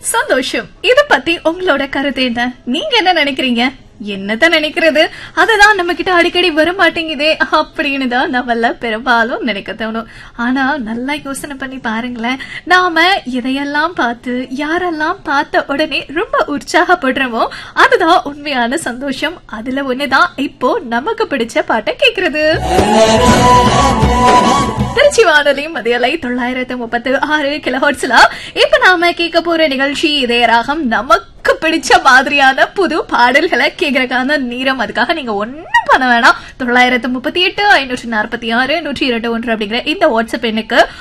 சந்தோஷம் இத பத்தி உங்களோட கருத்து என்ன நீங்க என்ன நினைக்கிறீங்க என்னதான் நினைக்கிறது அதுதான் நம்ம கிட்ட அடிக்கடி வர மாட்டேங்குதே அப்படின்னு தான் நம்மள பெரும்பாலும் நினைக்க தோணும் ஆனா நல்லா யோசனை பண்ணி பாருங்களேன் நாம எதையெல்லாம் பார்த்து யாரெல்லாம் பார்த்த உடனே ரொம்ப உற்சாகப்படுறோமோ அதுதான் உண்மையான சந்தோஷம் அதுல ஒண்ணுதான் இப்போ நமக்கு பிடிச்ச பாட்டை கேக்குறது திருச்சி வானொலி மதியலை தொள்ளாயிரத்து முப்பத்து ஆறு கிலோஹர்ட்ஸ்ல இப்ப நாம கேட்க போற நிகழ்ச்சி இதய ராகம் நமக்கு பிடிச்ச மாதிரியான புது பாடல்களை கேட்கறதுக்கான நேரம் அதுக்காக நீங்க ஒண்ணும் பண்ண வேணாம் தொள்ளாயிரத்து முப்பத்தி எட்டு ஐநூற்றி நாற்பத்தி ஆறு நூற்றி இரண்டு ஒன்று அப்படிங்கிற இந்த வாட்ஸ்அப் எண்ணுக்கு